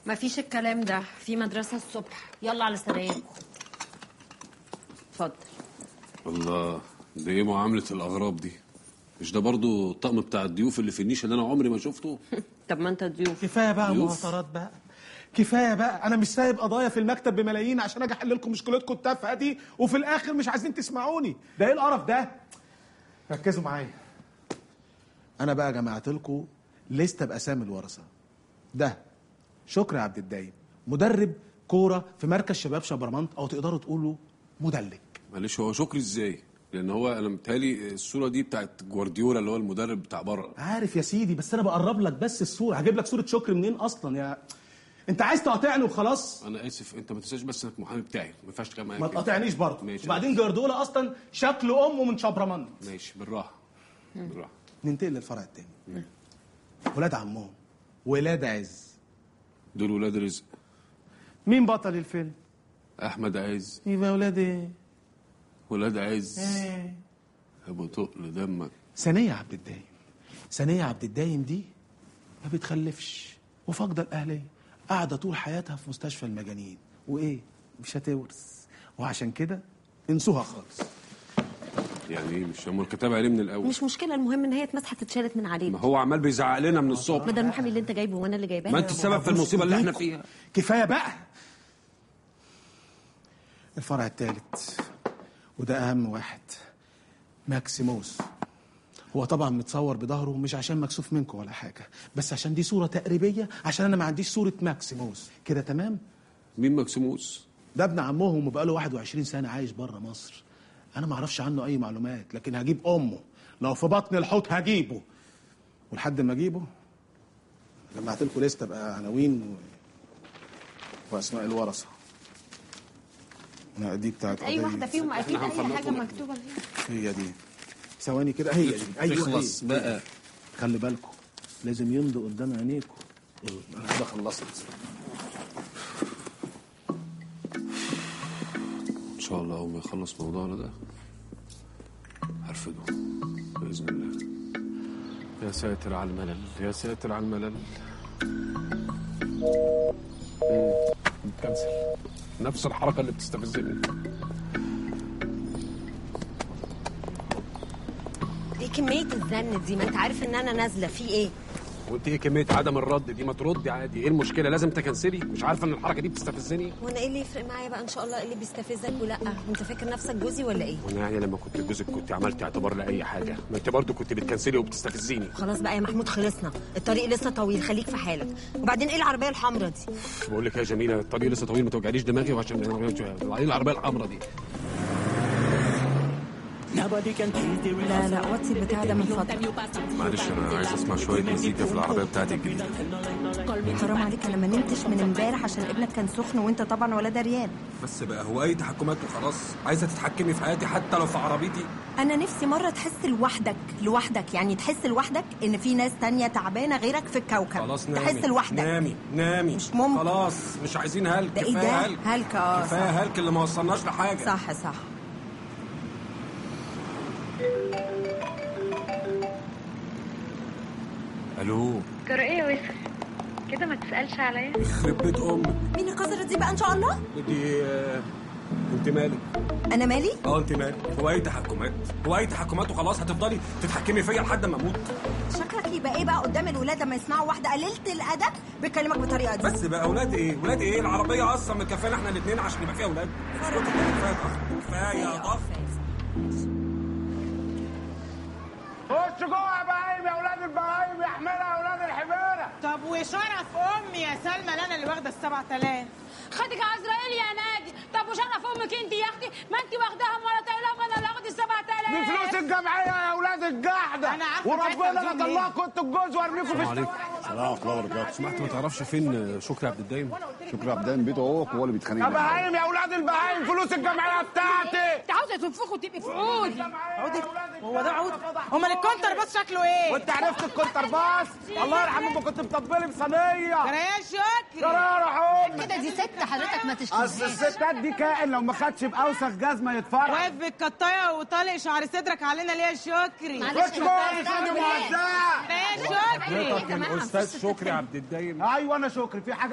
مفيش الكلام ده في مدرسة الصبح يلا على سرايركم اتفضل الله ده ايه معاملة الأغراب دي؟ مش ده برضو الطقم بتاع الضيوف اللي في النيش اللي أنا عمري ما شفته؟ طب ما انت ضيوف كفايه بقى ضيوف. مهاترات بقى كفايه بقى انا مش سايب قضايا في المكتب بملايين عشان اجي احل لكم مشكلتكم التافهه دي وفي الاخر مش عايزين تسمعوني ده ايه القرف ده ركزوا معايا انا بقى جمعت لكم لسته باسامي الورثه ده شكري عبد الدايم مدرب كوره في مركز شباب شبرمنت او تقدروا تقولوا مدلك معلش هو شكري ازاي؟ لأن هو أنا متهيألي الصورة دي بتاعت جوارديولا اللي هو المدرب بتاع بره عارف يا سيدي بس انا بقرب لك بس الصوره هجيب لك صوره شكري منين اصلا يا انت عايز تقاطعني وخلاص أنا آسف أنت ما تنساش بس إنك محامي بتاعي ما ينفعش تتكلم معايا ما كده. تقاطعنيش برضه ماشي وبعدين جوارديولا اصلا شكل امه من شبرمنت ماشي بالراحة بالراحة ننتقل للفرع التاني ولاد عمهم ولاد عز دول ولاد رزق مين بطل الفيلم أحمد عز يبقى ولاد ايه ولاد عز أبو تقل دمك ثانية عبد الدايم ثانية عبد الدايم دي ما بتخلفش وفاقدة الأهلية قاعدة طول حياتها في مستشفى المجانين وإيه مش هتورث وعشان كده انسوها خالص يعني إيه مش هم الكتاب عليه من الأول مش مشكلة المهم ان هي اتمسحت اتشالت من ما علينا هو عمال بيزعق لنا من الصبح بدل المحامي اللي انت جايبه وانا اللي جايباه ما أنت السبب في المصيبة اللي إحنا فيها كفايه بقى الفرع الثالث وده اهم واحد ماكسيموس هو طبعا متصور بظهره مش عشان مكسوف منكم ولا حاجه بس عشان دي صوره تقريبيه عشان انا ما عنديش صوره ماكسيموس كده تمام مين مكسيموس؟ ده ابن عمهم وبقاله 21 سنه عايش بره مصر انا ما اعرفش عنه اي معلومات لكن هجيب امه لو في بطن الحوت هجيبه ولحد ما اجيبه جمعت لكم لسته بقى عناوين و... واسماء الورثه لا، دي بتاعت اي قضية. واحدة فيهم اكيد اي حاجة مكتوبة فيها هي دي ثواني كده هي دي ايوه اخلص هي. بقى خلي بالكم لازم يمضي قدام عينيكم انا كده خلصت ان شاء الله اول ما يخلص موضوعنا ده هرفضه باذن الله يا ساتر على الملل يا ساتر على الملل كنسل نفس الحركه اللي بتستفزني ايه كمية الزن دي ما انت عارف ان انا نازلة في ايه وانت ايه كميه عدم الرد دي ما تردي عادي ايه المشكله لازم تكنسلي مش عارفه ان الحركه دي بتستفزني وانا ايه اللي يفرق معايا بقى ان شاء الله إيه اللي بيستفزك ولا انت فاكر نفسك جوزي ولا ايه وانا يعني لما كنت جوزك كنت عملت اعتبار لاي حاجه ما انت برضو كنت بتكنسلي وبتستفزيني خلاص بقى يا محمود خلصنا الطريق لسه طويل خليك في حالك وبعدين ايه العربية الحمراء دي بقول لك يا جميله الطريق لسه طويل ما توجعليش دماغي وعشان بعدين العربيه الحمراء دي لا لا وطي البتاع ده من فضلك معلش انا عايز اسمع شويه مزيكا في العربيه بتاعتي الجديده حرام عليك انا ما نمتش من امبارح عشان ابنك كان سخن وانت طبعا ولا دريان بس بقى هو اي تحكمات وخلاص عايزه تتحكمي في حياتي حتى لو في عربيتي انا نفسي مره تحس لوحدك لوحدك يعني تحس لوحدك ان في ناس تانية تعبانه غيرك في الكوكب خلاص نامي تحس لوحدك نامي نامي مش ممكن. خلاص مش عايزين هلك ده ايه كفايه ده هلك هلك اه كفايه صح هلك اللي ما وصلناش لحاجه صح صح الو جرى ايه يا وسر كده ما تسألش عليا يخرب بيت امك مين القذرة دي بقى ان شاء الله دي آه، انت مالك انا مالي اه انت مالك هو اي تحكمات هو اي تحكمات وخلاص هتفضلي تتحكمي فيا لحد ما اموت شكلك يبقى ايه بقى قدام الولاد لما يسمعوا واحده قليله الادب بيكلمك بالطريقه دي بس بقى اولاد ايه اولاد ايه العربيه اصلا مكفانا احنا الاثنين عشان يبقى فيها اولاد اسكتوا بقى، كفايه ضغط كفايه ضغط خش جوه يا بهايم يا اولاد البهايم يا حميره يا اولاد الحميره طب وشرف امي يا سلمى لا انا اللي واخده ال 7000 خدك عزرائيل يا نادي طب وشرف امك انت يا اختي ما انت واخداها مرة تقلق وانا اللي هاخد ال 7000 دي فلوس الجمعيه يا اولاد الجحده أنا عارفة وربنا بتاعت لا الزوج ليه. طلعكم انتوا الجوز وارميكم في عليكم الشوارع ورحمة الله وبركاته سمعت ما تعرفش فين شكري عبد الدايم شكرا عبدان بيته هو هو اللي بيتخانق يا معاه. بهايم يا اولاد البهايم فلوس الجمعيه بتاعتي انت عاوزه تنفخ وتبقي في عود عودي هو ده عود امال الكونتر بس شكله ايه وانت عرفت الكونتر باص الله يرحمه ما كنت مطبلي بصينيه جريان شكري شرارة حمى كده دي ست حضرتك ما تشتمش اصل الستات دي كائن لو ما خدش باوسخ جزمه يتفرج واقف بالكطايه وطالق شعر صدرك علينا ليه يا شكري خش جوه يا سيدي موزع جريان شكري حضرتك الاستاذ شكري عبد الدايم ايوه انا شكري في حاجه